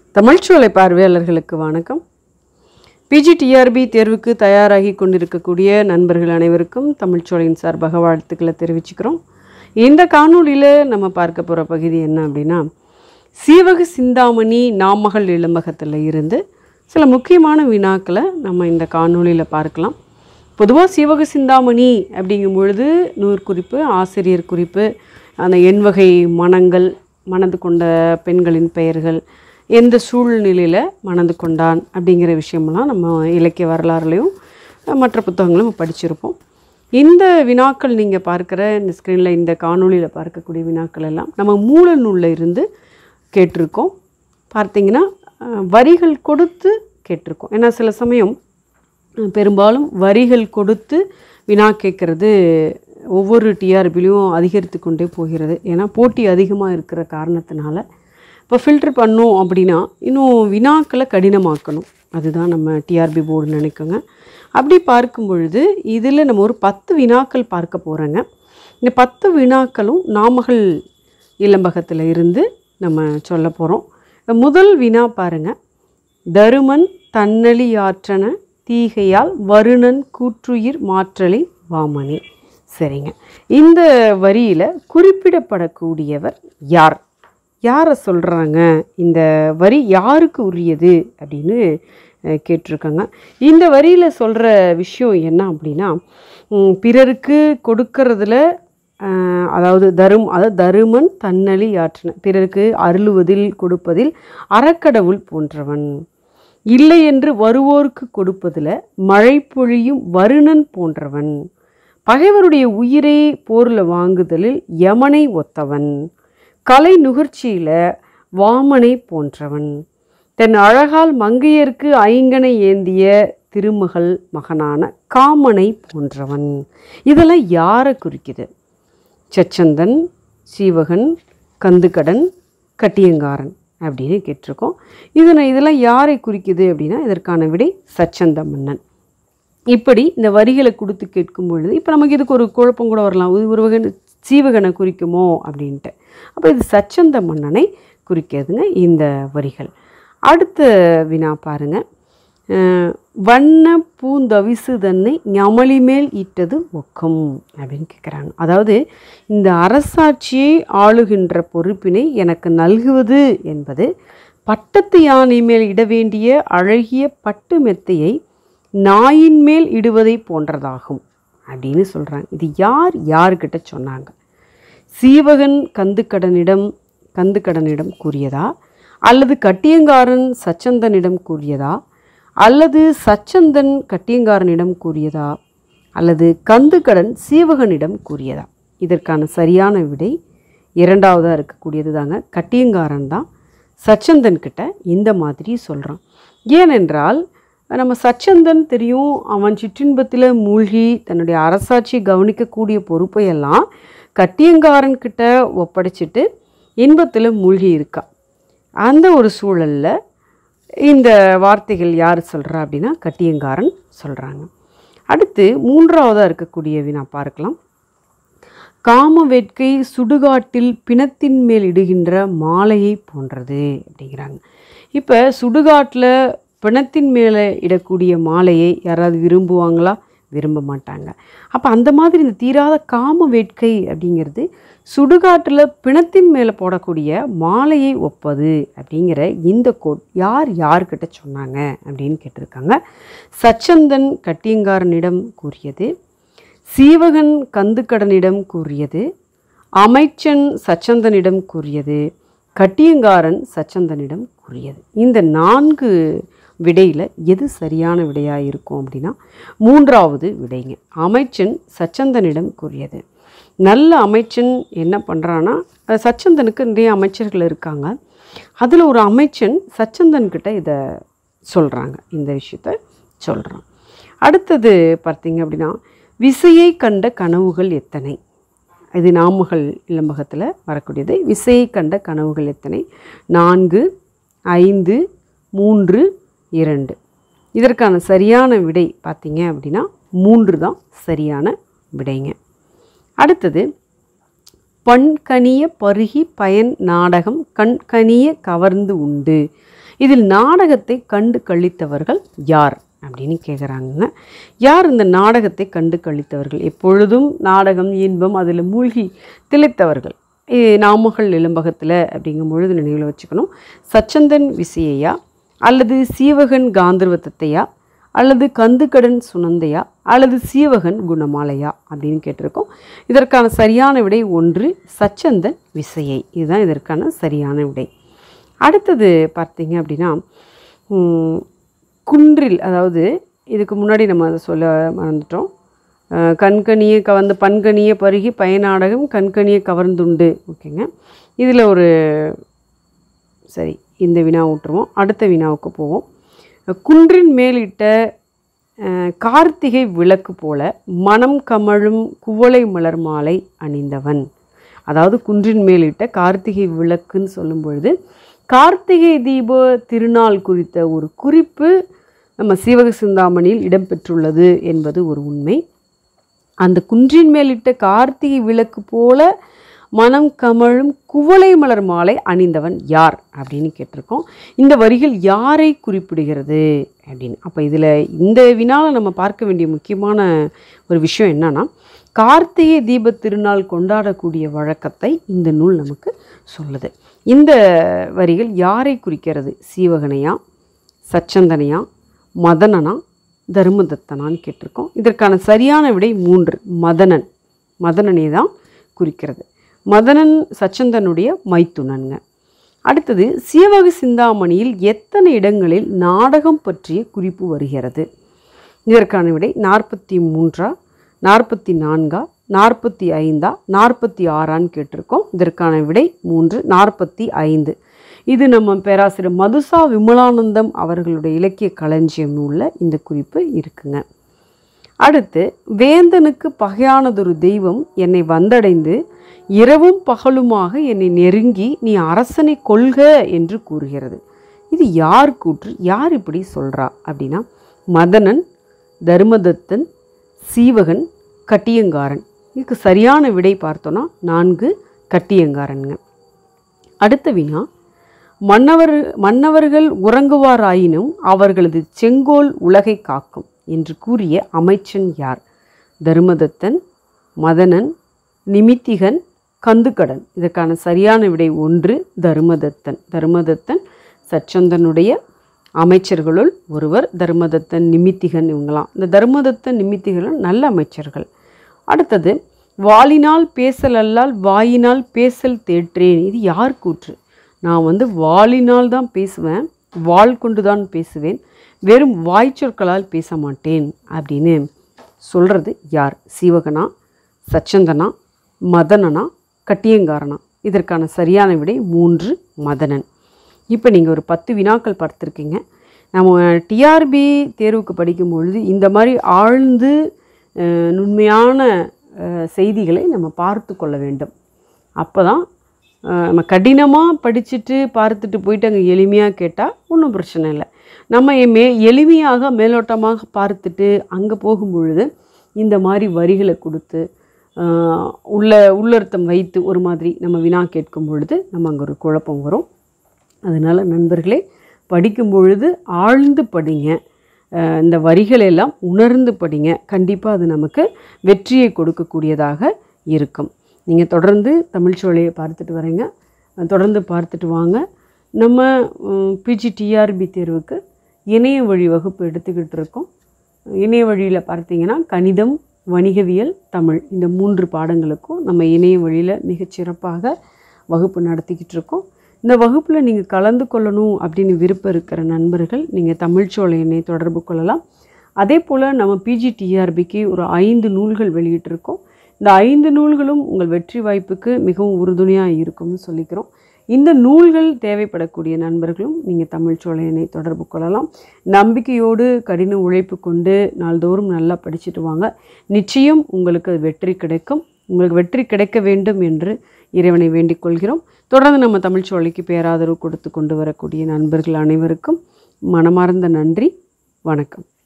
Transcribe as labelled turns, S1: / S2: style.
S1: தமிழ்ச்சோலை பார்வையாளர்களுக்கு வணக்கம் பிஜிடிஆர்பி தேர்வுக்கு தயாராகி கொண்டிருக்கக்கூடிய நண்பர்கள் அனைவருக்கும் தமிழ்ச்சோலையின் சார்பாக வாழ்த்துக்களை தெரிவிச்சுக்கிறோம் இந்த காணொளியில் நம்ம பார்க்க போகிற பகுதி என்ன அப்படின்னா சீவக சிந்தாமணி நாமகள் இளம்பகத்தில் இருந்து சில முக்கியமான வினாக்களை நம்ம இந்த காணொளியில் பார்க்கலாம் பொதுவாக சீவக சிந்தாமணி அப்படிங்கும் பொழுது நூற்குறிப்பு ஆசிரியர் குறிப்பு அந்த எண்வகை மனங்கள் மணந்து கொண்ட பெண்களின் பெயர்கள் எந்த சூழ்நிலையில் மணந்து கொண்டான் அப்படிங்கிற விஷயமெல்லாம் நம்ம இலக்கிய வரலாறுலையும் மற்ற புத்தகங்களும் நம்ம படிச்சிருப்போம் இந்த வினாக்கள் நீங்கள் பார்க்குற இந்த ஸ்க்ரீனில் இந்த காணொளியில் பார்க்கக்கூடிய வினாக்கள் எல்லாம் நம்ம மூல நூலில் இருந்து கேட்டிருக்கோம் பார்த்தீங்கன்னா அஹ், வரிகள் கொடுத்து கேட்டிருக்கோம் ஏன்னா சில சமயம் அஹ், பெரும்பாலும் வரிகள் கொடுத்து வினா கேட்குறது ஒவ்வொரு டிஆர்பிலையும் அதிகரித்து கொண்டே போகிறது ஏன்னா போட்டி அதிகமாக இருக்கிற காரணத்தினால இப்போ ஃபில்டர் பண்ணோம் அப்படின்னா இன்னும் வினாக்களை கடினமாக்கணும் அதுதான் நம்ம டிஆர்பி போர்டு நினைக்கோங்க அப்படி பார்க்கும் பொழுது இதில் நம்ம ஒரு பத்து வினாக்கள் பார்க்க போகிறோங்க இந்த பத்து வினாக்களும் நாமகள் இளம்பகத்தில் இருந்து நம்ம சொல்ல போகிறோம் முதல் வினா பாருங்க தருமன் தன்னழியாற்றன தீகையால் வருணன் கூற்றுயிர் மாற்றலை வாமனி சரிங்க இந்த வரியில் குறிப்பிடப்படக்கூடியவர் யார் யாரை சொல்கிறாங்க இந்த வரி யாருக்கு உரியது அப்படின்னு அஹ், கேட்டிருக்காங்க இந்த வரியில் சொல்கிற விஷயம் என்ன அப்படின்னா ம், பிறருக்கு கொடுக்கறதுல அஹ், அதாவது தரும் அதாவது தருமன் தன்னழி ஆற்றின பிறருக்கு அருளுவதில் கொடுப்பதில் அறக்கடவுள் போன்றவன் இல்லை என்று வருவோருக்கு கொடுப்பதில் மழை பொழியும் வருணன் போன்றவன் பகைவருடைய உயிரை போரில் வாங்குதலில் யமனை ஒத்தவன் கலை நுகர்ச்சியில் வாமனை போன்றவன் தன் அழகால் மங்கையர்க்கு ஐங்கனை ஏந்திய திருமகள் மகனான காமனை போன்றவன் இதெல்லாம் யாரை குறிக்குது சச்சந்தன் சீவகன் கந்துக்கடன் கட்டியங்காரன் அப்படின்னு கேட்டிருக்கோம் இதனை இதெல்லாம் யாரை குறிக்குது அப்படின்னா இதற்கான விடை சச்சந்த மன்னன் இப்படி இந்த வரிகளை கொடுத்து கேட்கும் பொழுது இப்போ நமக்கு இதுக்கு ஒரு குழப்பம் கூட வரலாம் இது ஒரு வகை சீவகனை குறிக்குமோ அப்படின்ட்டு அப்போ இது சச்சந்த மன்னனை குறிக்கிறதுங்க இந்த வரிகள் அடுத்த வினா பாருங்க அஹ், வண்ண பூந்தவிசு தன்னை ஞமலி மேல் இட்டது ஒக்கம் அப்படின்னு கேட்குறாங்க அதாவது இந்த அரசாட்சியை ஆளுகின்ற பொறுப்பினை எனக்கு நல்குவது என்பது பட்டத்து யானை மேல் இட வேண்டிய அழகிய பட்டு மெத்தையை நாயின் மேல் இடுவதை போன்றதாகும் அப்படின்னு சொல்கிறாங்க இது யார் யார்கிட்ட சொன்னாங்க சீவகன் கந்துக்கடனிடம் கந்துக்கடனிடம் கூறியதா அல்லது கட்டியங்காரன் சச்சந்தனிடம் கூறியதா அல்லது சச்சந்தன் கட்டியங்காரனிடம் கூறியதா அல்லது கந்துக்கடன் சீவகனிடம் கூறியதா இதற்கான சரியான விடை இரண்டாவதாக இருக்கக்கூடியது தாங்க கட்டியங்காரன் தான் சச்சந்தன் கிட்ட இந்த மாதிரி சொல்கிறான் ஏனென்றால் நம்ம சச்சந்தன் தெரியும் அவன் சிற்றின்பத்தில் மூழ்கி தன்னுடைய அரசாட்சியை கவனிக்கக்கூடிய பொறுப்பையெல்லாம் கட்டியங்காரன் கிட்ட ஒப்படைச்சிட்டு இன்பத்தில் மூழ்கி இருக்கான் அந்த ஒரு சூழலில் இந்த வார்த்தைகள் யார் சொல்கிறா அப்படின்னா கட்டியங்காரன் சொல்கிறாங்க அடுத்து மூன்றாவதாக இருக்கக்கூடிய வினா பார்க்கலாம் காம வேட்கை சுடுகாட்டில் பிணத்தின் மேல் இடுகின்ற மாலையை போன்றது அப்படிங்கிறாங்க இப்போ சுடுகாட்டில் பிணத்தின் மேலே இடக்கூடிய மாலையை யாராவது விரும்புவாங்களா விரும்ப மாட்டாங்க அப்போ அந்த மாதிரி இந்த தீராத காம வேட்கை அப்படிங்கிறது சுடுகாட்டில் பிணத்தின் மேலே போடக்கூடிய மாலையை ஒப்பது அப்படிங்கிற இந்த கோட் யார் யார்கிட்ட சொன்னாங்க அப்படின்னு கேட்டிருக்காங்க சச்சந்தன் கட்டியங்காரனிடம் கூறியது சீவகன் கந்துக்கடனிடம் கூறியது அமைச்சன் சச்சந்தனிடம் கூறியது கட்டியங்காரன் சச்சந்தனிடம் கூறியது இந்த நான்கு விடையில் எது சரியான விடையாக இருக்கும் அப்படின்னா மூன்றாவது விடைங்க அமைச்சன் சச்சந்தனிடம் கூறியது நல்ல அமைச்சன் என்ன பண்ணுறான்னா அஹ் சச்சந்தனுக்கு நிறைய அமைச்சர்கள் இருக்காங்க அதில் ஒரு அமைச்சன் சச்சந்தன்கிட்ட இதை சொல்கிறாங்க இந்த விஷயத்த சொல்கிறான் அடுத்தது பார்த்தீங்க அப்படின்னா விசையை கண்ட கனவுகள் எத்தனை இது நாமகள் இளம்பகத்தில் வரக்கூடியது விசையை கண்ட கனவுகள் எத்தனை நான்கு ஐந்து மூன்று இரண்டு இதற்கான சரியான விடை பார்த்தீங்க அப்படின்னா மூன்று தான் சரியான விடைங்க அடுத்தது பண்கனிய பருகி பயன் நாடகம் கண்கனிய கவர்ந்து உண்டு இதில் நாடகத்தை கண்டு கழித்தவர்கள் யார் அப்படின்னு கேட்குறாங்க யார் இந்த நாடகத்தை கண்டு கழித்தவர்கள் எப்பொழுதும் நாடகம் இன்பம் அதில் மூழ்கி திளைத்தவர்கள் இது நாமகள் நிலம்பகத்தில் அப்படிங்கும் பொழுது நினைவில் வச்சுக்கணும் சச்சந்தன் விசையா அல்லது சீவகன் காந்தர்வ தத்தையா அல்லது கந்துக்கடன் சுனந்தையா அல்லது சீவகன் குணமாலையா அப்படின்னு கேட்டிருக்கோம் இதற்கான சரியான விடை ஒன்று சச்சந்தன் விசையை இதுதான் இதற்கான சரியான விடை அடுத்தது பார்த்தீங்க அப்படின்னா ம், குன்றில் அதாவது இதுக்கு முன்னாடி நம்ம அதை சொல்ல மறந்துட்டோம் அஹ், கண்கனிய கவர்ந்து பன்கனிய பருகி பயனாடகம் கண்கனிய கவர்ந்துண்டு ஓகேங்க இதில் ஒரு சரி இந்த வினா விட்டுருவோம் அடுத்த வினாவுக்கு போவோம் குன்றின் மேலிட்ட அஹ், கார்த்திகை விளக்கு போல மனம் கமழும் குவளை மலர் மாலை அணிந்தவன் அதாவது குன்றின் மேலிட்ட கார்த்திகை விளக்குன்னு சொல்லும் பொழுது கார்த்திகை தீப திருநாள் குறித்த ஒரு குறிப்பு நம்ம சீவக சிந்தாமணியில் இடம்பெற்றுள்ளது என்பது ஒரு உண்மை அந்த குன்றின் மேலிட்ட கார்த்திகை விளக்கு போல மனம் கமழும் குவளை மலர் மாலை அணிந்தவன் யார் அப்படின்னு கேட்டிருக்கோம் இந்த வரிகள் யாரை குறிப்பிடுகிறது அப்படின்னு அப்போ இதில் இந்த வினால நம்ம பார்க்க வேண்டிய முக்கியமான ஒரு விஷயம் என்னன்னா கார்த்திகை தீப திருநாள் கொண்டாடக்கூடிய வழக்கத்தை இந்த நூல் நமக்கு சொல்லுது இந்த வரிகள் யாரை குறிக்கிறது சீவகனையா சச்சந்தனையா மதனனா தர்மதத்தனான்னு கேட்டிருக்கோம் இதற்கான சரியான விடை மூன்று மதனன் மதனனை தான் குறிக்கிறது மதனன் சச்சந்தனுடைய மைத்துனன்ங்க அடுத்தது சீவக சிந்தாமணியில் எத்தனை இடங்களில் நாடகம் பற்றிய குறிப்பு வருகிறது இதற்கான விடை நாற்பத்தி மூன்றா நாற்பத்தி நான்கா நாற்பத்தி ஐந்தா நாற்பத்தி ஆறான்னு கேட்டிருக்கோம் இதற்கான விடை மூன்று நாற்பத்தி ஐந்து இது நம்ம பேராசிரியர் மதுசா விமலானந்தம் அவர்களுடைய இலக்கிய களஞ்சியம் நூலில் இந்த குறிப்பு இருக்குங்க அடுத்து வேந்தனுக்கு பகையானதொரு தெய்வம் என்னை வந்தடைந்து இரவும் பகலுமாக என்னை நெருங்கி நீ அரசனை கொள்க என்று கூறுகிறது இது யார் கூற்று யார் இப்படி சொல்றா அப்படின்னா மதனன் தர்மதத்தன் சீவகன் கட்டியங்காரன் இதுக்கு சரியான விடை பார்த்தோன்னா நான்கு கட்டியங்காரனுங்க அடுத்த வினா மன்னவர் மன்னவர்கள் உறங்குவாராயினும் அவர்களது செங்கோல் உலகை காக்கும் என்று கூறிய அமைச்சன் யார் தருமதத்தன் மதனன் நிமித்திகன் கந்துக்கடன் இதற்கான சரியான விடை ஒன்று தருமதத்தன் தருமதத்தன் சச்சந்தனுடைய அமைச்சர்களுள் ஒருவர் தர்மதத்தன் நிமித்திகன் இவங்களாம் இந்த தர்மதத்தன் நிமித்திகன் நல்ல அமைச்சர்கள் அடுத்தது வாளினால் பேசல் அல்லால் வாயினால் பேசல் தேற்றேன் இது யார் கூற்று நான் வந்து வாளினால் தான் பேசுவேன் வாள் கொண்டு தான் பேசுவேன் வெறும் வாய்ச்சொற்களால் பேச மாட்டேன் அப்படின்னு சொல்கிறது யார் சீவகனா சச்சந்தனா மதனனா கட்டியங்காரனா இதற்கான சரியான விடை மூன்று மதனன் இப்போ நீங்கள் ஒரு பத்து வினாக்கள் பார்த்துருக்கீங்க நம்ம டிஆர்பி தேர்வுக்கு படிக்கும் பொழுது இந்த மாதிரி ஆழ்ந்து அஹ், நுண்மையான அஹ், செய்திகளை நம்ம பார்த்து கொள்ள வேண்டும் அப்போ தான் நம்ம கடினமாக படிச்சுட்டு பார்த்துட்டு போயிட்டு அங்கே எளிமையாக கேட்டால் ஒன்றும் பிரச்சனை இல்லை நம்ம எ- மே எளிமையாக மேலோட்டமாக பார்த்துட்டு அங்கே போகும் பொழுது இந்த மாதிரி வரிகளை கொடுத்து ஆஹ், உள்ள உள்ளர்த்தம் வைத்து ஒரு மாதிரி நம்ம வினா கேட்கும் பொழுது நம்ம அங்கே ஒரு குழப்பம் வரும் அதனால் நண்பர்களே படிக்கும் பொழுது ஆழ்ந்து படிங்க அஹ் இந்த வரிகள் எல்லாம் உணர்ந்து படிங்க கண்டிப்பாக அது நமக்கு வெற்றியை கொடுக்கக்கூடியதாக இருக்கும் நீங்கள் தொடர்ந்து தமிழ் சோலையை பார்த்துட்டு வரீங்க அஹ் தொடர்ந்து பார்த்துட்டு வாங்க நம்ம பிஜிடிஆர்பி தேர்வுக்கு இணைய வழி வகுப்பு எடுத்துக்கிட்டு இருக்கோம் இணைய வழியில் பார்த்தீங்கன்னா கணிதம் வணிகவியல் தமிழ் இந்த மூன்று பாடங்களுக்கும் நம்ம இணைய வழியில் மிகச்சிறப்பாக வகுப்பு நடத்திக்கிட்டு இருக்கோம் இந்த வகுப்பில் நீங்கள் கலந்து கொள்ளணும் அப்படின்னு விருப்பம் இருக்கிற நண்பர்கள் நீங்கள் தமிழ்ச்சோலை எண்ணை தொடர்பு கொள்ளலாம் அதே போல் நம்ம பிஜிடிஆர்பிக்கு ஒரு ஐந்து நூல்கள் வெளியிட்டிருக்கோம் இந்த ஐந்து நூல்களும் உங்கள் வெற்றி வாய்ப்புக்கு மிகவும் உறுதுணையாக இருக்கும்னு சொல்லிக்கிறோம் இந்த நூல்கள் தேவைப்படக்கூடிய நண்பர்களும் நீங்கள் தமிழ்ச்சோலை எண்ணை தொடர்பு கொள்ளலாம் நம்பிக்கையோடு கடின உழைப்பு கொண்டு நாள்தோறும் நல்லா படிச்சுட்டு வாங்க நிச்சயம் உங்களுக்கு அது வெற்றி கிடைக்கும் உங்களுக்கு வெற்றி கிடைக்க வேண்டும் என்று இறைவனை வேண்டிக் கொள்கிறோம் தொடர்ந்து நம்ம தமிழ்ச்சோலைக்கு பேராதரவு கொடுத்து கொண்டு வரக்கூடிய நண்பர்கள் அனைவருக்கும் மனமார்ந்த நன்றி வணக்கம்